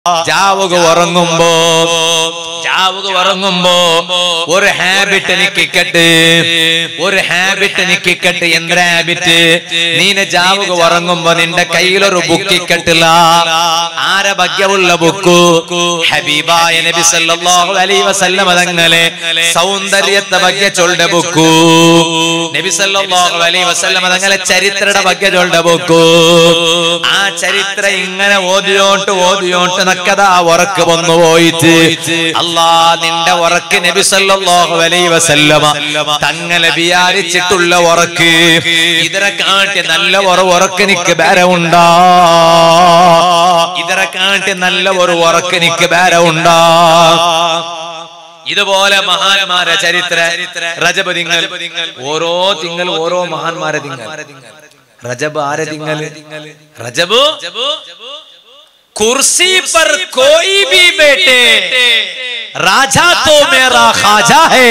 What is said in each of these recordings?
ജാവുക ഉറങ്ങുമ്പോ ജാവുക ഉറങ്ങുമ്പോ ഒരു ഹാബിറ്റ് എനിക്കിക്കട്ട് ഒരു ഹാബിറ്റ് എനിക്കിക്കട്ട് എന്ത ഹാബിറ്റ് നീന ജാവുക ഉറങ്ങുമ്പോ നിന്റെ കയ്യിലൊരു ബുക്ക് ഇക്കട്ടില്ല ആര ഭാഗ്യമുള്ള ബുക്കു ഹബീബായ നബി സല്ലല്ലാഹു അലൈഹി വസല്ലം തങ്ങളെ സൗന്ദര്യത്തെ ಬಗ್ಗೆ ചൊല്ലുന്ന ബുക്കു നബി സല്ലല്ലാഹു അലൈഹി വസല്ലം തങ്ങളെ ചരിത്രയുടെ ಬಗ್ಗೆ ചൊല്ലുന്ന ബുക്കു ആ ചരിത്ര ഇങ്ങനെ ഓതിയോട്ട് ഓതിയോട്ട് നക്കതാ ഉറക്ക് വന്നു പോയിട്ട് അല്ലാ നിന്റെ ഉറക്ക് നബി സല്ലല്ലാഹു അലൈഹി വസല്ലമ തങ്ങളെ വിചാരിച്ചിട്ടുള്ള ഉറക്ക് ഇതിനെ കാട്ടി നല്ല ഒരു ഉറക്ക് നിക്ക് ബേരമുണ്ടാ ഇതിനെ കാട്ടി നല്ല ഒരു ഉറക്ക് നിക്ക് ബേരമുണ്ടാ ഇതുപോലെ മഹാന്മാരെ ചരിത്ര രജബ് തിങ്ങൾ ഓരോ തിങ്ങൾ ഓരോ മഹാന്മാരെ തിങ്ങൾ രജബ് ആരെ തിങ്ങൾ രജബ് कुर्सी पर कोई भी बैठे राजा तो मेरा खाजा है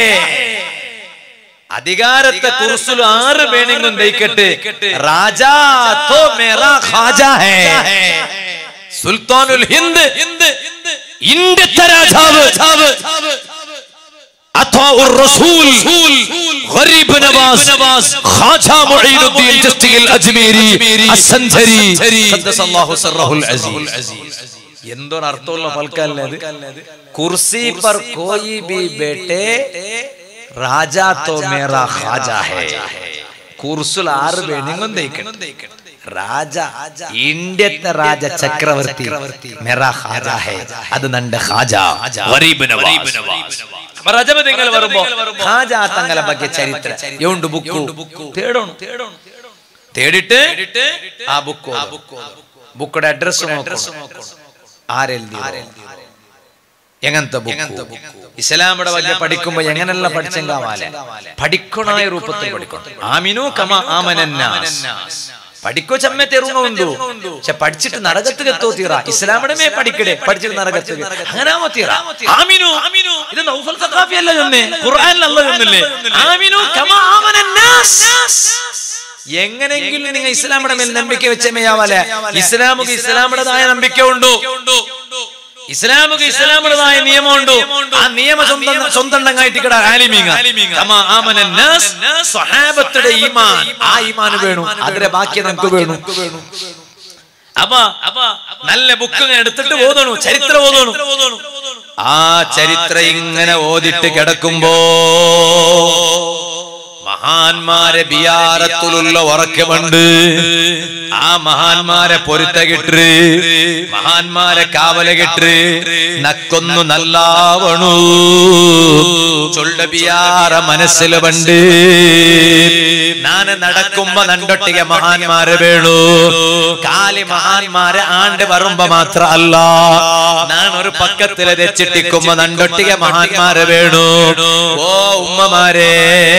അധികാരത്തെ കുറിച്ചിൽ ആറ് വേണമെങ്കിലും ദയിക്കട്ടെ രാജാ തോ മേരാ ഖാജ ഹേ സുൽത്താനുൽ ഹിന്ദ് ഇന്ത്യത്തെ രാജാവ് അത്വാഉർ റസൂൽ ഗരീബ് നവാസ് ഖാജ മുഈനുദ്ദീൻ ചിസ്തിയിൽ അജ്മീരി അസ്സഞ്ചരി ഖദ്ദസല്ലാഹു സർറഹുൽ അസീസ് എന്തൊരു അർത്ഥമുള്ള പൽക്കല്ലേ അത് കുർസി പർ കോയി ബി ബേട്ടെ രാജാ തോ മേരാ ഖാജ ഹേ കുർസുൽ ആറ് വേണമെങ്കിലും ദയിക്കട്ടെ രാജ ഇന്ത്യത്തെ രാജ ചക്രവർത്തി മെറാ ഖാജ ഹേ അത് നന്റെ ഖാജ ഗരീബ് നവാസ് അപ്പൊ രജബ് തിങ്കൾ വരുമ്പോ ഖാജ തങ്ങളെ ಬಗ್ಗೆ ചരിത്ര എവുണ്ട് ബുക്ക് തേടണം തേടിട്ട് ആ ബുക്ക് ബുക്കുടെ അഡ്രസ് നോക്കണം ആരെഴുതി എങ്ങനത്തെ ബുക്ക് ഇസ്ലാമിയുടെ വലിയ പഠിക്കുമ്പോ എങ്ങനെയല്ല പഠിച്ചെങ്കാവാലെ പഠിക്കണായ രൂപത്തിൽ പഠിക്കണം ആമിനു കമ ആമനന്നാസ് പഠിക്കോ ചമ്മ തെറുങ്ങുണ്ടു പക്ഷെ പഠിച്ചിട്ട് നരകത്ത് എത്തോ തീറ ഇസ്ലാമിയുടെ മേ പഠിക്കടേ പഠിച്ചിട്ട് നരകത്ത് അങ്ങനാമോ തീറ ആമിനു ഇത് നൗഫൽ സഖാഫി അല്ല ചൊന്നേ ഖുർആനിലല്ല ചൊന്നില്ലേ ആമിനു കമ ആമനന്നാസ് എങ്ങനെങ്കിലും നിങ്ങൾ ഇസ്ലാമിയുടെ മേൽ നമ്പിക്ക വെച്ചമയാവലെ ഇസ്ലാമുക്ക് ഇസ്ലാമിയുടേതായ നമ്പിക്ക ഉണ്ടോ ഇസ്ലാമുക്ക് ഇസ്ലാമിയുടേതായ നിയമമുണ്ട് ആ നിയമ സ്വന്തം സ്വന്തം ആയിട്ട് സ്വഹാബത്തിന്റെ ഈമാൻ ആ ഈമാൻ വേണു അതിന്റെ ബാക്കി നമുക്ക് വേണു അപ്പൊ നല്ല ബുക്ക് എടുത്തിട്ട് ഓതണു ചരിത്രം ഓതണു ആ ചരിത്രം ഇങ്ങനെ ഓതിട്ട് കിടക്കുമ്പോ മഹാന്മാരെ ബിയാറത്തിലുള്ള ഉറക്കമുണ്ട് ആ മഹാന്മാരെ പൊരുത്ത കിട്ട് മഹാന്മാരെ കാവല കിട്ട് നക്കൊന്നു നല്ലാവണു ചൊല്ല ബിയാറ മനസ്സിൽ പണ്ട് നാന് നടക്കുമ്പോ നണ്ടൊട്ടിക മഹാന്മാരെ വേണു കാലി മഹാന്മാരെ ആണ്ട് വരുമ്പോ മാത്ര അല്ല ഞാൻ ഒരു പക്കത്തില് വെച്ചിട്ടിക്കുമ്പോ നണ്ടൊട്ടിക മഹാന്മാരെ വേണു ഓ ഉമ്മമാരെ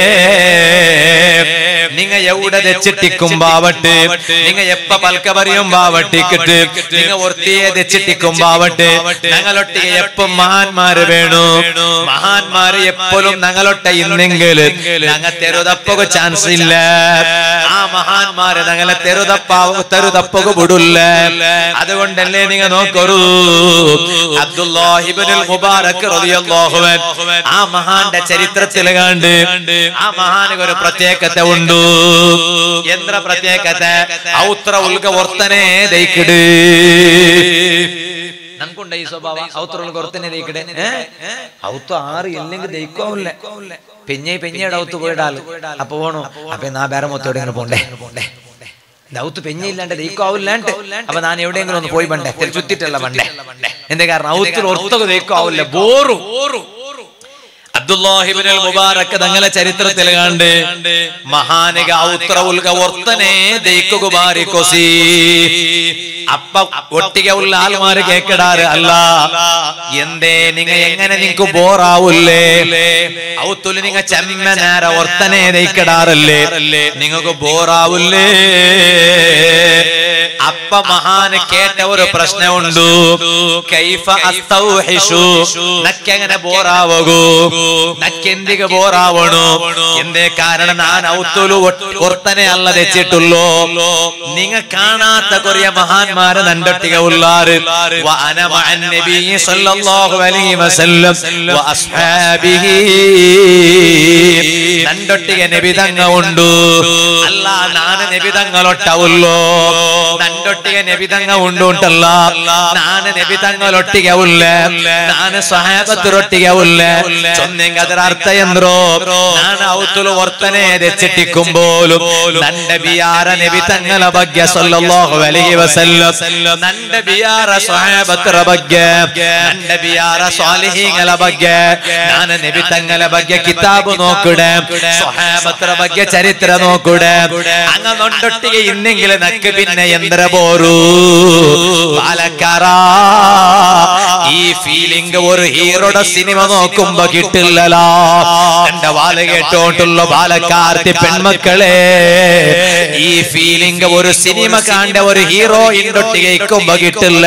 നിങ്ങ എവിടെ വെച്ചിട്ടിക്കുമ്പാവട്ടെ നിങ്ങ എപ്പ പൽക്ക പറയുമ്പാവട്ടിക്കിട്ട് നിങ്ങ ഒർത്തിയെ വെച്ചിട്ടിക്കുമ്പാവട്ടെ ഞങ്ങളൊട്ടിಗೆ എപ്പം മഹാന്മാര് വേണു മഹാന്മാര് എപ്പോഴും ഞങ്ങളൊട്ട ഇന്നെങ്കിൽ ഞങ്ങ തെരുതപ്പക ചാൻസ് ഇല്ല ആ മഹാന്മാര് ഞങ്ങളെ തെരുതപ്പാവ തെരുതപ്പക വിടില്ല അതുകൊണ്ടല്ലേ നിങ്ങ നോക്കൊരു അബ്ദുല്ലാഹിബിനുൽ മുബാറക് റളിയല്ലാഹു അൻഹു ആ മഹാന്റെ ചരിത്രത്തിൽ കണ്ട് ആ മഹാന് ഒരു പ്രത്യേകത ഉണ്ട് എന്ത്ര പ്രത്യേകത ഔത്ര ഉൽക വർത്തനെ ദൈക്കിട് നമുക്കുണ്ട് ഈ സ്വഭാവം ഔത്ര ഉൽക വർത്തനെ ദൈക്കിടെ ഔത്ത ആറ് ഇല്ലെങ്കിൽ ദൈക്കാവില്ല പെഞ്ഞെ പെഞ്ഞയുടെ ഔത്ത് പോയിടാൽ അപ്പൊ പോണു അപ്പൊ നാ വേറെ മൊത്തോടെ ഇങ്ങനെ പോണ്ടേ പോണ്ടേ ദൗത്ത് പെഞ്ഞയില്ലാണ്ട് ദൈക്കാവില്ലാണ്ട് അപ്പൊ ഞാൻ എവിടെയെങ്കിലും ഒന്ന് പോയി പണ്ടേ ചുറ്റിട്ടല്ല പണ്ടേ എന്റെ കാരണം ഔത്തിൽ ഒർത്തക ദൈക്കാവില്ല ബോറു അബ്ദുല്ലാഹിബിനുൽ മുബാറക്ക് തങ്ങളെ ചരിത്രത്തിൽ കണ്ട് മഹാനിക ഔത്ര ഉൽക വർത്തനെ ദൈക്കുക ബാരിക്കൊസി അപ്പ ഒട്ടിക ഉള്ള ആൾമാര് കേക്കടാറ് അല്ല എന്തേ നിങ്ങ എങ്ങനെ നിങ്ങക്ക് ബോറാവൂല്ലേ ഔത്തുല് നിങ്ങ ചെമ്മ നേര വർത്തനെ ദൈക്കടാറല്ലേ നിങ്ങക്ക് ബോറാവൂല്ലേ അപ്പ മഹാന് കേട്ട ഒരു പ്രശ്നമുണ്ട് കൈഫ അസ്തൗഹിഷു നക്കെങ്ങനെ ബോറാവകൂ നക്കെന്തിಗೆ ബോറാവണു എന്തേ കാരണം ഞാൻ ഔത്തുലു ഒರ್ತನೆ അല്ല തെച്ചിട്ടുള്ളൂ നിങ്ങ കാണാത്ത കൊറിയ മഹാന്മാര് നണ്ടൊട്ടിക ഉള്ളാറ് വഅന മഅൻ നബി സല്ലല്ലാഹു അലൈഹി വസല്ലം വഅസ്ഹാബിഹി നണ്ടൊട്ടിക നബി തങ്ങ ഉണ്ട് അല്ല ನಾನು ನಬಿ ತಂಗಳೊಟ್ಟವುಲ್ಲೋ ನಂದೊಟ್ಟಿಗೆ ನಬಿ ತಂಗ ಉಂಡು ಉಂಟಲ್ಲ ನಾನು ನಬಿ ತಂಗಳೊಟ್ಟಿಗೆ ಉಲ್ಲೆ ನಾನು ಸಹಾಯಕತ್ತರೊಟ್ಟಿಗೆ ಉಲ್ಲೆ ചൊന്നെങ്ക ಅದರ ಅರ್ಥ ಎಂದ್ರು ನಾನು ಅವತುಲು ವರ್ತನೆ തെച്ചിട്ടിക്കുമ്പോലും നന്റെ ബിയാറ നബി തങ്ങളെ ಬಗ್ಗೆ സല്ലല്ലാഹു അലൈഹി വസല്ലം നന്റെ ബിയാറ സ്വഹാബತರ ಬಗ್ಗೆ നന്റെ ബിയാറ സ്വാലിഹീങ്ങള ಬಗ್ಗೆ ನಾನು നബി തങ്ങളെ ಬಗ್ಗೆ ಕಿತಾಬು നോക്കുടെ സ്വഹാബತರ ಬಗ್ಗೆ ചരിത്ര നോക്കുടെ അങ്ങ നൊണ്ടൊട്ടിಗೆ ഇന്നെങ്കിലും നക്ക് പിന്നെ യന്ത്ര പോരൂ പാലക്കാര ഈ ഫീലിംഗ് ഒരു ഹീറോയുടെ സിനിമ നോക്കുമ്പോ കിട്ടില്ലല്ലോ എന്റെ വാല കേട്ടോണ്ടുള്ള പാലക്കാർത്തി പെൺമക്കളെ ഈ ഫീലിംഗ് ഒരു സിനിമ കാണ്ട ഒരു ഹീറോയിൻ്റെ ഇക്കുമ്പോ കിട്ടില്ല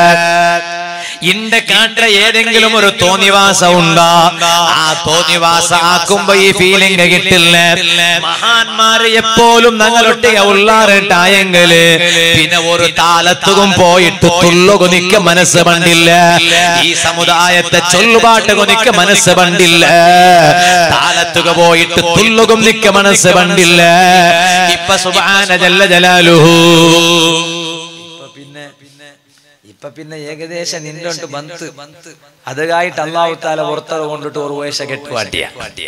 ഇന്റെ കാണ്ട ഏതെങ്കിലും ഒരു തോന്നിവാസം ഉണ്ടാ ആ തോന്നിവാസ ആക്കുമ്പോ ഈ ഫീലിംഗ് കിട്ടില്ല മഹാന്മാര് എപ്പോഴും ഞങ്ങളൊട്ടിക ഉള്ളാറിട്ടായെങ്കില് പിന്നെ ഒരു താലത്തുകും പോയിട്ട് തുള്ളു കൊനിക്ക് മനസ്സ് പണ്ടില്ല ഈ സമുദായത്തെ ചൊല്ലുപാട്ട് കൊനിക്ക് മനസ്സ് പണ്ടില്ല താലത്തുക പോയിട്ട് തുള്ളുകും നിക്ക് മനസ്സ് പണ്ടില്ല ഇപ്പൊ സുബാന ജല്ല ജലാലുഹു പിന്നെ ഇപ്പൊ പിന്നെ ഏകദേശം നിന്നോട്ട് ബന്ത് അതുകായിട്ട് അള്ളാഹു താല പുറത്തറ കൊണ്ടിട്ട് ഒരു വേഷ കെട്ടുവാട്ടിയ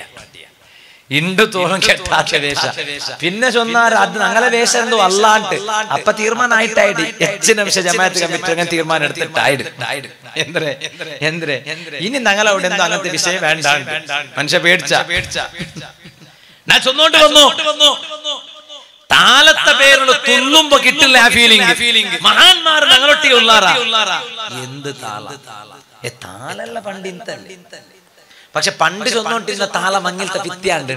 ഇണ്ട് തോറും കെട്ടാത്ത വേഷ പിന്നെ ചൊന്നാർ അത് ഞങ്ങളെ വേഷ എന്തോ അല്ലാണ്ട് അപ്പൊ തീരുമാനമായിട്ടായിട്ട് എച്ച് നിമിഷം ജമാഅത്ത് കമ്മിറ്റി അങ്ങനെ തീരുമാനം എടുത്തിട്ടായിട്ട് എന്തേ എന്തേ ഇനി ഞങ്ങളെ അവിടെ എന്തോ അങ്ങനത്തെ വിഷയം വേണ്ട മനുഷ്യ പേടിച്ച പേടിച്ച ഞാൻ ചൊന്നോണ്ട് വന്നു താലത്തെ പേരുള്ള തുള്ളുമ്പോ കിട്ടില്ല ആ ഫീലിംഗ് മഹാന്മാർ ഞങ്ങളൊട്ടിಗೆ ഉള്ളാറാ എന്ത് താള ഏ താളല്ല പണ്ട് ഇന്നല്ലേ പക്ഷെ പണ്ട് ചൊന്നോണ്ടിരുന്ന താള മങ്ങിലത്തെ വിത്യാണ്ട്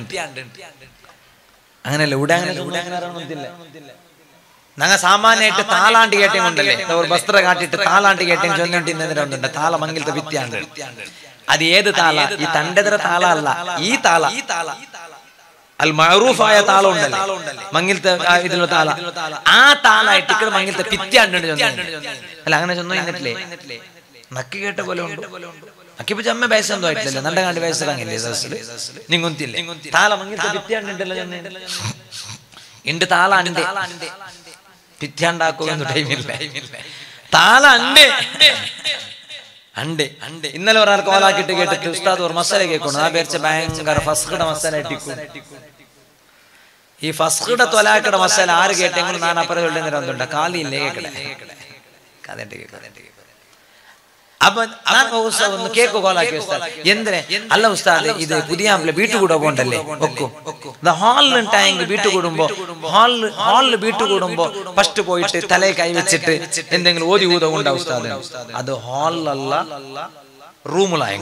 അങ്ങനല്ല ഇവിടെ അങ്ങനെ ചൊന്നോണ്ടില്ല ഞങ്ങ സാമാന്യമായിട്ട് താലാണ്ട് കേട്ടേ കൊണ്ടല്ലേ ഒരു വസ്ത്ര കാട്ടിട്ട് താലാണ്ട് കേട്ടേ ചൊന്നോണ്ടിരുന്നതിനുണ്ട് താള മങ്ങിലത്തെ വിത്യാണ്ട് അത് ഏത് താള ഈ തണ്ടെതിര താള അല്ല ഈ താള ഈ താള അൽ മഅറൂഫായ താളം ഉണ്ടല്ലേ മങ്ങിലത്തെ ആ ഇതിലുള്ള താള ആ താളായിട്ട് ഇവിടെ മങ്ങിലത്തെ പിത്യാണ്ട് അല്ല അങ്ങനെ ചൊന്നു കഴിഞ്ഞിട്ടില്ലേ നക്കി കേട്ട പോലെ ഉണ്ട് നക്കിപ്പോ ചമ്മ വയസ്സെന്തോ ആയിട്ടില്ല നണ്ട കണ്ട് വയസ്സിറങ്ങില്ലേ സദസ്സില് നിങ്ങുന്തില്ലേ താള മങ്ങിലത്തെ പിത്യാണ്ടുണ്ടല്ലോ ചൊന്നേ ഉണ്ട് താള ഉണ്ട് പിത്യാണ്ടാക്കുക ടൈമില്ല താള ഉണ്ട് അണ്ട് അണ്ട് ഇന്നലെ ഒരാൾ കോലാക്കിട്ട് കേട്ടിട്ട് ഉസ്താദ് ഒരു മസാല കേൾക്കണം ആ പേരിച്ച ഭയങ്കര ഫസ്കട മസാല ഇട്ടിക്കും ഈ ഫസ്കട തൊലാക്കട മസാല ആര് കേട്ടെങ്കിലും ഞാൻ അപ്പുറം ചൊല്ലുന്നതുണ്ട് കാലിയില്ലേ കേക്കടേ കഥണ്ട് കേൾക്കട്ടെ അപ്പൊ ഞാൻ ഉസ്താദ് ഒന്ന് കേക്ക് കോലാക്കി ഉസ്താദ് എന്തിനെ അല്ല ഉസ്താദ് ഇത് പുതിയ വീട്ടു കൂടെ പോണ്ടല്ലേ ഒക്കും ഹാളിലുണ്ടായെങ്കിൽ വീട്ടു കൂടുമ്പോ ഹാളില് ഹാളില് വീട്ടു കൂടുമ്പോ ഫസ്റ്റ് പോയിട്ട് തലയെ കൈവച്ചിട്ട് എന്തെങ്കിലും ഓതി ഊത ഉണ്ടാ ഉസ്താദ് അത് ഹാളിലല്ല റൂമിലായ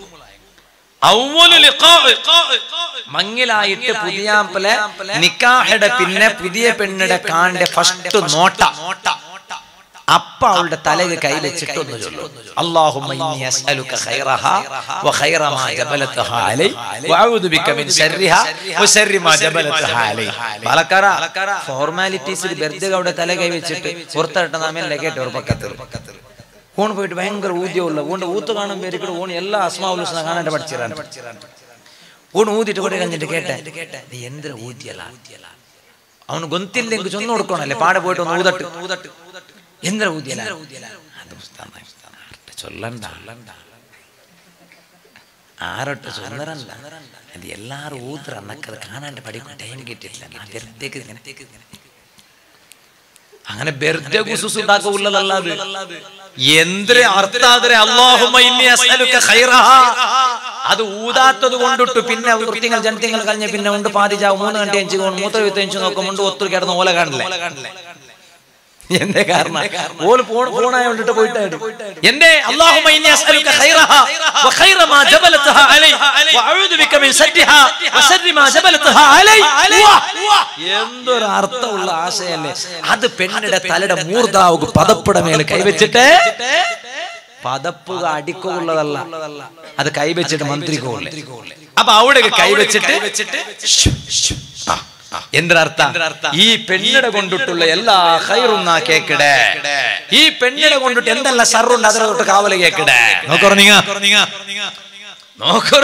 മങ്ങിലായിട്ട് പുതിയാമ്പലെ നിക്കാഹയുടെ പിന്നെ പുതിയ പെണ്ണിടെ കാണ്ട ഫസ്റ്റ് നോട്ട അപ്പ അവളുടെ തലയിൽ കൈ വെച്ചിട്ടൊന്ന് ചൊല്ലു അല്ലാഹുമ്മ ഇന്നി അസ്അലുക ഖൈറഹ വഖൈറ മാ ജബലതഹ അലൈ വഅഊദു ബിക മിൻ ശർരിഹ വശർരി മാ ജബലതഹ അലൈ പാലക്കാര ഫോർമാലിറ്റീസ് വെറുതെ അവിടെ തല കൈ വെച്ചിട്ട് പുറത്തിട്ട നാമല്ലേ കേട്ടോ ഒരു പക്കത്ത് ഓൺ പോയിട്ട് ഭയങ്കര ഊദ്യമുള്ള ഓണ്ട് ഊത്ത് കാണും പേര് കൂടെ ഓൺ എല്ലാ അസ്മാവുലുസ്ന കാണാണ്ട് പഠിച്ചിരാൻ ഓൺ ഊതിട്ട് കൂടെ കഴിഞ്ഞിട്ട് കേട്ടെ നീ എന്തിനാ ഊദ്യല അവന് ഗൊന്തില്ലെങ്കിൽ ചൊന്നു കൊടുക്കണല്ലേ പാടെ പോയിട്ട് ഒന്ന് ഊതട്ട് ഊതട്ട് എന്തിനാ ഊദ്യല അത് ഉസ്താദ് ആരുടെ ചൊല്ലണ്ട ആരോട്ട് ചൊല്ലറല്ല അത് എല്ലാരും ഊതറ എന്നൊക്കെ അത് കാണാണ്ട് പഠിക്കും ടൈം കിട്ടിയിട്ടില്ല ഞാൻ വെറുതേക്ക് ഇങ്ങനെ അങ്ങനെ വെറുതെ കുസുസ് ഉണ്ടാക്കുള്ളതല്ലാതെ എന്തൊരു അർത്ഥാതരെ അള്ളാഹുമ്മ ഇന്നി അസ്അലുക ഖൈറഹ അത് ഊതാത്തത് കൊണ്ടിട്ട് പിന്നെ വൃത്തിങ്ങൾ ജനത്തിങ്ങൾ കഴിഞ്ഞ പിന്നെ ഉണ്ട് പാതിജാവ് മൂന്ന് ഗಂಟೆ അഞ്ച് കൊണ്ട് മൂത്ര വിത്ത് അഞ്ച് നോക്കുമ്പോൾ ഒത്തിരി കിടന്ന് ഓല കാണില്ലേ എന്തേ കാരണം ഓല് ഫോൺ ഫോണായ കൊണ്ടിട്ട് പോയിട്ടായിട്ട് എന്റെ അല്ലാഹുമ്മ ഇന്നി അസ്അലുക ഖൈറഹ വ ഖൈറ മാ ജബലതഹ അലൈ വ അഊദു ബിക മിൻ ശർരിഹ വ ശർരി മാ ജബലതഹ അലൈ എന്തൊരു അർത്ഥമുള്ള ആശയല്ലേ അത് പെണ്ണിന്റെ തലയുടെ മൂർധാവ് പദപ്പുട മേലെ കൈവച്ചിട്ട് പദപ്പുക അടിക്കുള്ളതല്ല അത് കൈവച്ചിട്ട് മന്ത്രിക്കുള്ളേ അപ്പൊ അവിടെ കൈവച്ചിട്ട് ആ, ആ. എന്തൊരർത്ഥം ഈ പെണ്ണിടെ കൊണ്ടിട്ടുള്ള എല്ലാ ഹൈറും നാ കേക്കിടേ ഈ പെണ്ണിടെ കൊണ്ടിട്ട് എന്തെല്ലാം ഷറുണ്ട് അതിനെ തൊട്ട് കാവല് കേക്കിടേ നോക്കറ നീങ്ങ നോക്കൂ